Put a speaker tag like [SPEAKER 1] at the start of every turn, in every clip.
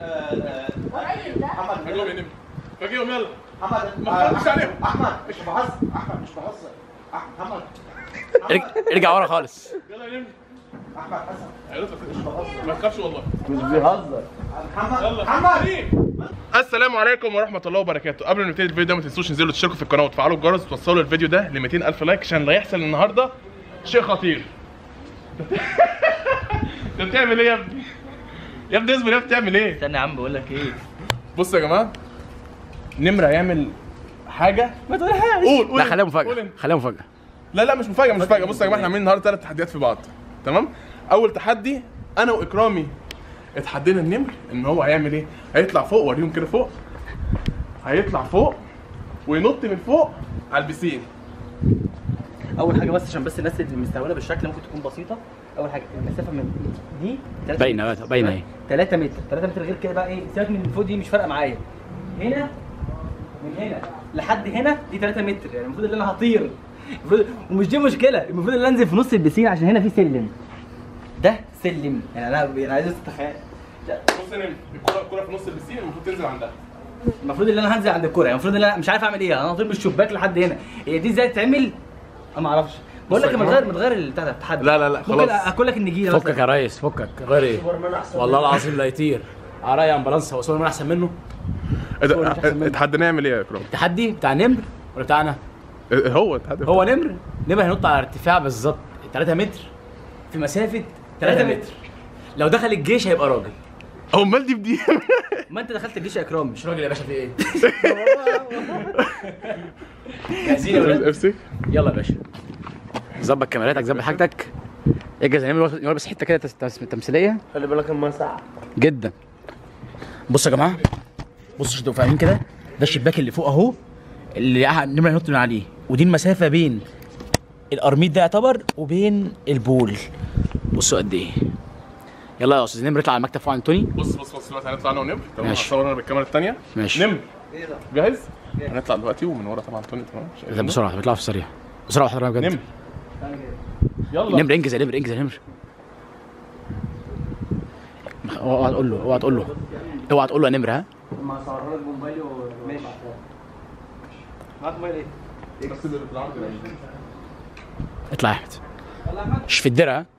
[SPEAKER 1] قريب ده
[SPEAKER 2] فاجئهم يا نمر فاجئهم يلا
[SPEAKER 3] محمد
[SPEAKER 2] ما تخافش عليهم
[SPEAKER 3] احمد مش بهزر احمد مش بهزر أحمد- محمد
[SPEAKER 4] ارج- ارجع ورا خالص
[SPEAKER 2] يلا يا نمر
[SPEAKER 3] احمد حسن
[SPEAKER 2] هيرد ما تخافش والله
[SPEAKER 3] مش بيهزر محمد
[SPEAKER 2] يلا
[SPEAKER 3] محمد
[SPEAKER 2] السلام عليكم ورحمه الله وبركاته قبل ما نبتدي الفيديو ده ما تنسوش تنزلوا تشتركوا في القناه وتفعلوا الجرس وتوصلوا الفيديو ده ل 200 الف لايك عشان اللي هيحصل النهارده شيء خطير انت بتعمل ايه يا ابني يا ابني اصبر يا ابني بتعمل ايه
[SPEAKER 4] استنى يا عم بقول لك ايه
[SPEAKER 2] بصوا يا جماعه نمر هيعمل حاجه
[SPEAKER 4] ما تقولهاش
[SPEAKER 2] قول قول
[SPEAKER 4] لا خليها
[SPEAKER 2] قول
[SPEAKER 4] مفاجاه
[SPEAKER 2] انت.
[SPEAKER 4] خليها مفاجاه
[SPEAKER 2] لا لا مش مفاجاه مش مفاجاه بصوا يا جماعه احنا عاملين النهارده ثلاث تحديات في بعض تمام اول تحدي انا واكرامي اتحدينا النمر ان هو هيعمل ايه هيطلع فوق وريهم كده فوق هيطلع فوق وينط من فوق على البسين
[SPEAKER 4] اول حاجه بس عشان بس الناس اللي مستهونه بالشكل ممكن تكون بسيطه اول حاجه المسافه من دي تلاتة
[SPEAKER 5] باينة
[SPEAKER 4] متر.
[SPEAKER 5] باينة اهي.
[SPEAKER 4] 3 متر 3 متر غير كده بقى ايه سيبك من فوق دي مش فارقه معايا هنا من هنا لحد هنا دي 3 متر يعني المفروض ان انا هطير المفروض ومش دي مشكله المفروض ان أنا انزل في نص البسين عشان هنا في سلم ده سلم يعني انا انا عايز تتخيل
[SPEAKER 2] بص يا نمر الكوره الكوره في نص البسين المفروض تنزل عندها
[SPEAKER 4] المفروض ان انا هنزل عند الكوره يعني المفروض ان انا مش عارف اعمل ايه انا هطير بالشباك لحد هنا هي دي ازاي تتعمل انا ما اعرفش بقول
[SPEAKER 2] بص
[SPEAKER 4] لك
[SPEAKER 2] يا
[SPEAKER 4] ما
[SPEAKER 2] جماعة.
[SPEAKER 4] تغير ما تغير البتاع ده التحدي
[SPEAKER 2] لا لا لا
[SPEAKER 4] ممكن
[SPEAKER 2] خلاص
[SPEAKER 4] اكل لك النجيله
[SPEAKER 5] فكك يا ريس فكك غير ايه والله العظيم لا يطير على راي امبولانس هو سوبر مان احسن منه
[SPEAKER 2] اتحدينا نعمل ايه يا اكرام
[SPEAKER 5] التحدي بتاع نمر ولا بتاعنا
[SPEAKER 2] هو اتحدى
[SPEAKER 5] هو نمر نمر هينط على ارتفاع بالظبط 3 متر في مسافه 3 متر لو دخل الجيش هيبقى راجل
[SPEAKER 2] امال دي بدي
[SPEAKER 4] ما انت دخلت الجيش يا اكرام مش
[SPEAKER 5] مش راجل يا باشا في ايه جاهزين يا ولاد
[SPEAKER 2] امسك
[SPEAKER 5] يلا يا باشا ظبط كاميراتك ظبط حاجتك اجهز نعمل نعمل بس حته كده تس- تس- تمثيليه
[SPEAKER 3] خلي بالك اما ساعه
[SPEAKER 5] جدا بصوا يا جماعه بصوا عشان تبقوا فاهمين كده ده الشباك اللي فوق اهو اللي قاعد نمر هينط من عليه ودي المسافه بين القرميط ده يعتبر وبين البول بصوا قد ايه يلا يا استاذ نمر اطلع على المكتب فوق عند توني
[SPEAKER 2] بص بص بص دلوقتي هنطلع انا ونمر تمام
[SPEAKER 5] ماشي.
[SPEAKER 2] هصور انا بالكاميرا الثانيه
[SPEAKER 5] ماشي
[SPEAKER 2] نمر جاهز هنطلع دلوقتي ومن ورا طبعا توني تمام مش
[SPEAKER 5] لا
[SPEAKER 2] عايزينه.
[SPEAKER 5] بسرعه بيطلعوا في السريع بسرعه حضرتك بجد
[SPEAKER 2] نمر يلا
[SPEAKER 5] نمر انجز يا نمر انجز يا نمر اوعى تقول له اوعى تقول له اوعى تقول له يا نمر ها
[SPEAKER 4] ما اصورها لك بموبايلي وماشي معاك موبايل ايه؟
[SPEAKER 2] بس اللي بالعرض ده.
[SPEAKER 5] اطلع يا احمد مش في الدرع ها؟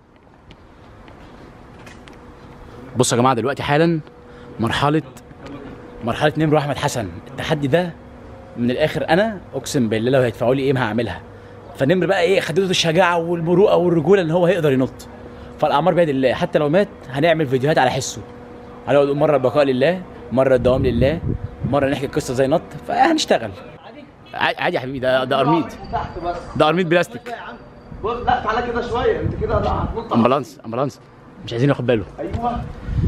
[SPEAKER 5] بصوا يا جماعه دلوقتي حالا مرحله مرحله نمر واحمد حسن التحدي ده من الاخر انا اقسم بالله لو هيدفعوا لي ايه ما هعملها فنمر بقى ايه خدته الشجاعه والمروءه والرجوله ان هو هيقدر ينط فالاعمار بيد الله حتى لو مات هنعمل فيديوهات على حسه هنقعد نقول مره البقاء لله مره الدوام لله مره نحكي القصه زي نط فهنشتغل عادي عادي يا حبيبي ده ده قرميد
[SPEAKER 3] تحت بس
[SPEAKER 5] ده قرميد بلاستيك
[SPEAKER 3] بص لا تعالى كده شويه انت كده لا هتنط
[SPEAKER 5] امبولانس امبولانس مش عايزين ياخد باله
[SPEAKER 3] ايوه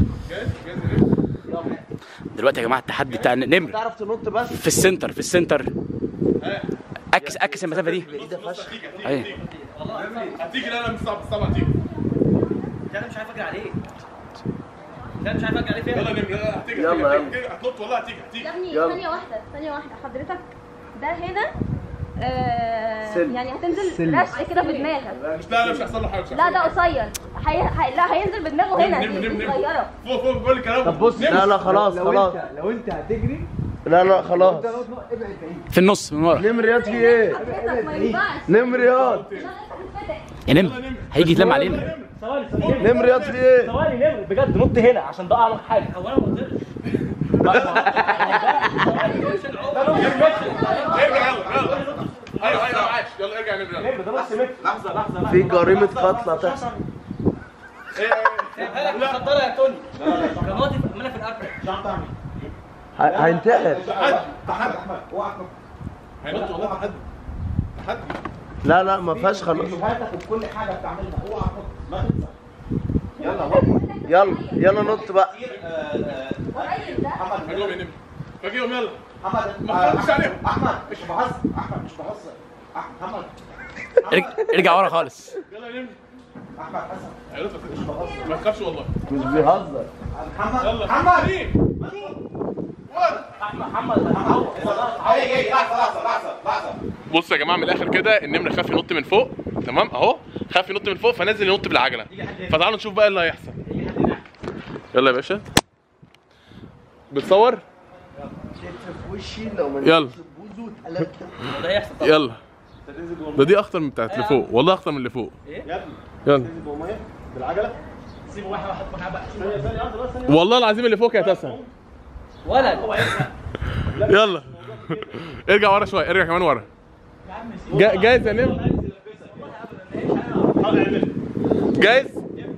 [SPEAKER 5] دلوقتي يا جماعه التحدي بتاع نمر
[SPEAKER 3] تعرف تنط بس
[SPEAKER 5] في السنتر في السنتر اكس اكس المسافه دي ايوه
[SPEAKER 2] هتيجي لا لا مش صعب صعب هتيجي
[SPEAKER 4] ده انا مش عارف اجري عليه ده أنا مش عارف اجري عليه فين
[SPEAKER 2] يلا نمر لا هتيجي
[SPEAKER 3] يلا،
[SPEAKER 2] هتيجي
[SPEAKER 3] يلا.
[SPEAKER 2] هتنط والله هتيجي هتيجي
[SPEAKER 1] يا ابني
[SPEAKER 3] يلا.
[SPEAKER 1] ثانية واحدة ثانية واحدة حضرتك ده هنا آه
[SPEAKER 3] سلم.
[SPEAKER 1] يعني هتنزل رش كده بدماغك
[SPEAKER 2] مش لا لا مش هيحصل له حاجه مش
[SPEAKER 1] لا
[SPEAKER 2] هيحصل
[SPEAKER 1] ده
[SPEAKER 2] له حاجة.
[SPEAKER 1] قصير هي... هي... لا هينزل بدماغه هنا
[SPEAKER 2] نمر
[SPEAKER 1] دي
[SPEAKER 2] نمر
[SPEAKER 1] دي
[SPEAKER 2] نمر
[SPEAKER 1] صغيرة
[SPEAKER 2] فوق فوق بقول الكلام
[SPEAKER 3] طب بص
[SPEAKER 2] نمر.
[SPEAKER 3] لا لا خلاص خلاص
[SPEAKER 6] لو انت هتجري
[SPEAKER 3] لا لا خلاص
[SPEAKER 6] ابعد بعيد
[SPEAKER 5] في النص من ورا
[SPEAKER 3] نمريات في ايه
[SPEAKER 1] حضرتك ما ينفعش
[SPEAKER 3] نمريات
[SPEAKER 1] لا، هتتفتح.
[SPEAKER 5] يا نمر هيجي يتلم علينا
[SPEAKER 4] ثواني ثواني
[SPEAKER 3] نمريات في ايه
[SPEAKER 4] ثواني نمر بجد نط هنا عشان ده اعمق حاجه هو انا ما قلتلش
[SPEAKER 2] ارجع يلا يلا ايوه ايوه عاش يلا ارجع نمر يلا
[SPEAKER 4] ده نص متر لحظه لحظه لحظه
[SPEAKER 3] في جريمه قتل هتحصل
[SPEAKER 4] سيبها لك اتفضل يا توني كان واقف امانه في الارض
[SPEAKER 3] ه- هينتحر
[SPEAKER 2] تحدي تحدي هينط والله تحدي تحدي
[SPEAKER 3] لا لا ما فيهاش خلاص
[SPEAKER 6] هاتك وكل حاجه بتعملها اوعى تنط ما تنسى
[SPEAKER 3] يلا يلا نط بقى
[SPEAKER 1] قريب ده
[SPEAKER 2] فاجئهم يا نمر فاجئهم يلا
[SPEAKER 3] محمد
[SPEAKER 2] ما تخافش عليهم
[SPEAKER 3] احمد مش بهزر احمد مش بهزر أحمد- محمد
[SPEAKER 5] ارج- ارجع ورا خالص
[SPEAKER 2] يلا يا نمر
[SPEAKER 3] احمد حسن
[SPEAKER 2] هيرد ما تخافش والله
[SPEAKER 3] مش بيهزر محمد
[SPEAKER 2] يلا
[SPEAKER 3] محمد
[SPEAKER 2] مين؟ بص يا جماعه من الاخر كده النمر خاف ينط من فوق تمام اهو خاف ينط من فوق فنزل ينط بالعجله فتعالوا نشوف بقى اللي هيحصل يلا يا باشا بتصور
[SPEAKER 3] في وشي لو ما
[SPEAKER 2] يلا
[SPEAKER 3] بوزو اتقلبت
[SPEAKER 4] ده هيحصل طبعا
[SPEAKER 2] يلا ده دي اخطر من بتاعت اللي فوق والله اخطر من اللي فوق
[SPEAKER 6] يا ابني
[SPEAKER 2] يلا
[SPEAKER 6] تنزل جوه ميه بالعجله
[SPEAKER 4] سيبه واحد واحد واحد بقى
[SPEAKER 6] ثانيه ثانيه واحده بس ثانيه
[SPEAKER 2] والله العظيم اللي فوق كانت اسهل
[SPEAKER 4] ولد
[SPEAKER 2] يلا ارجع ورا شويه ارجع كمان ورا جا- جاهز يا نمر جاهز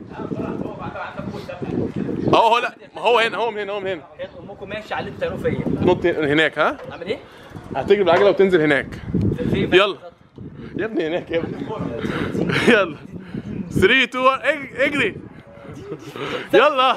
[SPEAKER 2] اهو هو لا ما هو هنا هو من هنا هو من هنا
[SPEAKER 4] حياة امكم ماشي على اللي انتوا بتعملوه فيا
[SPEAKER 2] نط هناك ها
[SPEAKER 4] عامل ايه؟
[SPEAKER 2] هتجري بالعجله وتنزل هناك
[SPEAKER 4] في
[SPEAKER 2] يلا يا ابني هناك يا ابني يلا 3 2 1 اج- اجري يلا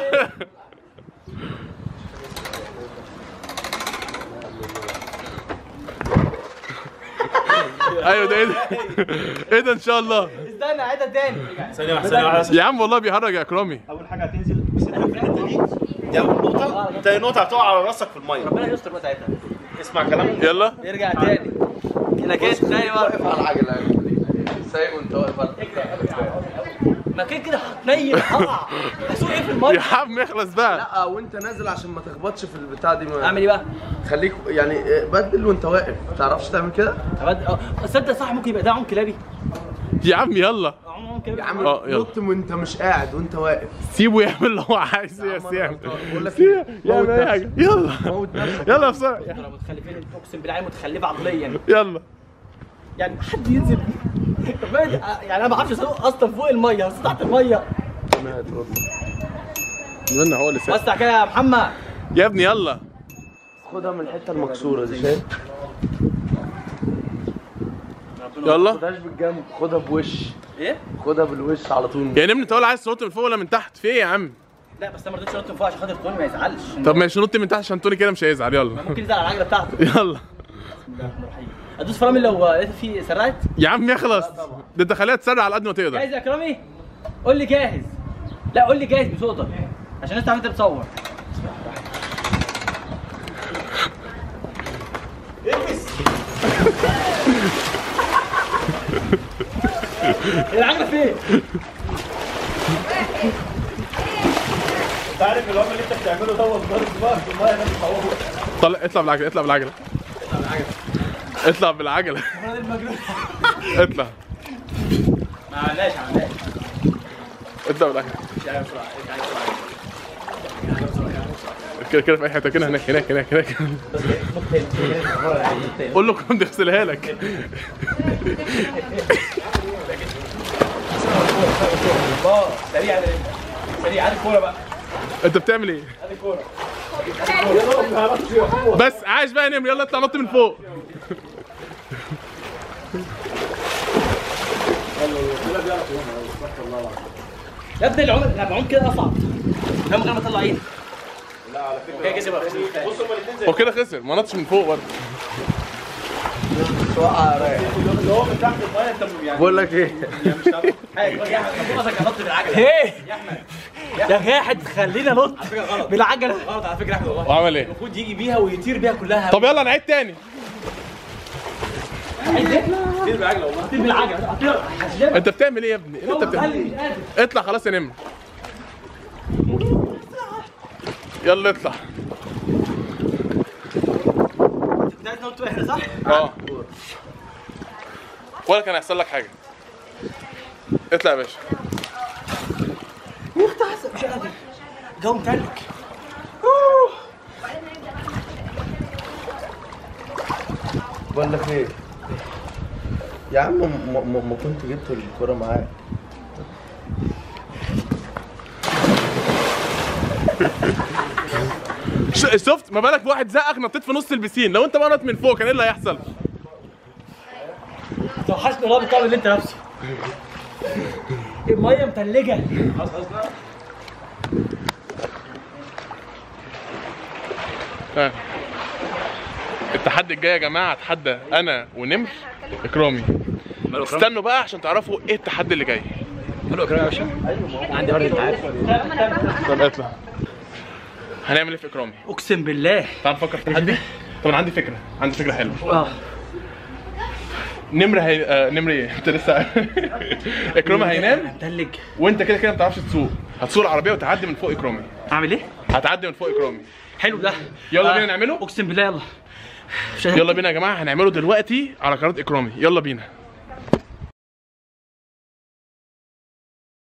[SPEAKER 2] ايوه ده ايه ده ايه ده ان شاء الله
[SPEAKER 4] استنى عيدها تاني
[SPEAKER 6] ثانيه واحده ثانيه واحده
[SPEAKER 2] يا عم والله بيهرج يا اكرامي
[SPEAKER 6] اول حاجه هتنزل بصدرك في الحته دي دي اول نقطه تاني نقطه هتقع على راسك في الميه
[SPEAKER 4] ربنا يستر بقى ساعتها
[SPEAKER 6] اسمع كلامي
[SPEAKER 2] يلا
[SPEAKER 4] يرجع تاني كده كده تاني بقى
[SPEAKER 3] واقف على العجله سايق وانت واقف على
[SPEAKER 4] ما كده كده هتنيل هقع هسوق ايه في
[SPEAKER 2] يا
[SPEAKER 4] الميه
[SPEAKER 2] عم اخلص بقى
[SPEAKER 3] لا وانت نازل عشان ما تخبطش في البتاع دي ما
[SPEAKER 4] اعمل ايه بقى؟
[SPEAKER 3] خليك يعني بدل وانت واقف ما تعرفش تعمل كده
[SPEAKER 4] أبد... اه تصدق صح ممكن يبقى ده عم كلابي
[SPEAKER 2] يا عم يلا
[SPEAKER 4] عم عم كلابي
[SPEAKER 3] يا عم
[SPEAKER 2] اه، يلا.
[SPEAKER 3] نط وانت مش قاعد وانت واقف
[SPEAKER 2] سيبه يعمل اللي هو عايزه يا سيام
[SPEAKER 3] بقول لك ايه موت
[SPEAKER 2] يعمل اي حاجه
[SPEAKER 3] نفسك
[SPEAKER 2] يلا
[SPEAKER 3] موت نفسك
[SPEAKER 2] يلا بسرعه
[SPEAKER 4] دول متخلفين انتوا اقسم بالله متخلفه عقليا
[SPEAKER 2] يلا
[SPEAKER 4] يعني حد ينزل طب ما- يعني انا ما بعرفش اسوق اصلا فوق الميه بس تحت الميه
[SPEAKER 2] قلنا هو اللي ساق
[SPEAKER 4] وسع كده يا محمد
[SPEAKER 2] يا ابني يلا
[SPEAKER 3] خدها من الحته المكسوره دي شايف ما
[SPEAKER 2] يلا
[SPEAKER 3] خدهاش بالجنب خدها بوش
[SPEAKER 4] ايه؟
[SPEAKER 3] خدها بالوش على طول
[SPEAKER 2] يا نمر انت ولا عايز تنط من فوق ولا من تحت في ايه يا عم
[SPEAKER 4] لا بس انا ما رضيتش انط من فوق عشان خاطر توني ما يزعلش
[SPEAKER 2] طب ماشي نط من تحت عشان توني كده مش هيزعل يلا
[SPEAKER 4] ممكن يزعل على العجله بتاعته
[SPEAKER 2] يلا
[SPEAKER 4] ادوس فرامل لو لقيت في سرعت
[SPEAKER 2] يا عم يخلص ده انت خليها تسرع على قد ما تقدر
[SPEAKER 4] جاهز يا اكرامي قول لي جاهز لا قول لي جاهز بصوتك عشان الناس تعرف انت بتصور العجله فين؟
[SPEAKER 6] انت عارف الوهم اللي انت بتعمله دوت ضرب بقى في الميه ده بتصوره
[SPEAKER 2] طلع اطلع بالعجله اطلع بالعجله اطلع بالعجله اطلع
[SPEAKER 4] ما عملناش عملناش
[SPEAKER 2] اطلع بالعجله كده كده في اي حته كده هناك هناك هناك هناك قول له كنت اغسلها لك
[SPEAKER 4] سريع يا سريع هات الكوره بقى
[SPEAKER 2] انت بتعمل ايه؟ بس عايش بقى يا نمر يلا اطلع نط من فوق
[SPEAKER 4] يا ابني العمر لا بعوم كده اصعب ده من غير ما اطلع ايدي لا على فكره كسب
[SPEAKER 6] بص هما الاثنين زي
[SPEAKER 2] هو كده خسر ما نطش من فوق برضه
[SPEAKER 3] توقع رايح
[SPEAKER 6] اللي هو من تحت الميه انت يعني
[SPEAKER 3] بقول لك ايه
[SPEAKER 4] ايه يا جاحد خلينا نط بالعجله غلط على فكره احمد والله
[SPEAKER 2] وعمل ايه؟
[SPEAKER 4] المفروض يجي بيها ويطير بيها كلها
[SPEAKER 2] طب يلا نعيد تاني
[SPEAKER 4] طير بالعجله والله طير بالعجله طير هشجبك.
[SPEAKER 2] انت بتعمل ايه يا ابني؟ إيه اللي انت
[SPEAKER 4] يلا، خلي
[SPEAKER 2] بتعمل؟
[SPEAKER 4] مش قادر
[SPEAKER 2] اطلع خلاص يا نمر يلا اطلع
[SPEAKER 4] انت عايز نط احنا صح؟
[SPEAKER 2] اه ولا كان هيحصل لك حاجه اطلع يا باشا
[SPEAKER 4] مش قادر جو متلج
[SPEAKER 3] بقول لك ايه يا عم ما- ما ما كنت جبت الكوره معاك
[SPEAKER 2] ش- شفت ما بالك بواحد زقك نطيت في نص البسين لو انت بقى نط من فوق كان ايه اللي هيحصل؟
[SPEAKER 4] توحشني والله بالطعم اللي انت لابسه الميه متلجه
[SPEAKER 2] آه. التحدي الجاي يا جماعه اتحدى انا ونمر اكرامي استنوا بقى عشان تعرفوا ايه التحدي اللي جاي
[SPEAKER 4] ماله اكرام يا باشا؟ عندي برد انت عارف
[SPEAKER 2] طب اطلع هنعمل ايه في اكرامي؟
[SPEAKER 4] اقسم بالله
[SPEAKER 2] تعال نفكر في تحدي طب انا عندي فكره عندي فكره حلوه
[SPEAKER 4] اه
[SPEAKER 2] نمر هي آه نمر ايه انت لسه اكرامي هينام
[SPEAKER 4] متلج
[SPEAKER 2] وانت كده كده ما بتعرفش تسوق هتسوق العربيه وتعدي من فوق اكرامي
[SPEAKER 4] اعمل ايه؟
[SPEAKER 2] هتعدي من فوق اكرامي
[SPEAKER 4] حلو ده
[SPEAKER 2] يلا
[SPEAKER 4] آه،
[SPEAKER 2] بينا نعمله؟
[SPEAKER 4] اقسم بالله يلا مش قادر.
[SPEAKER 2] يلا بينا يا جماعه هنعمله دلوقتي على قناه اكرامي يلا بينا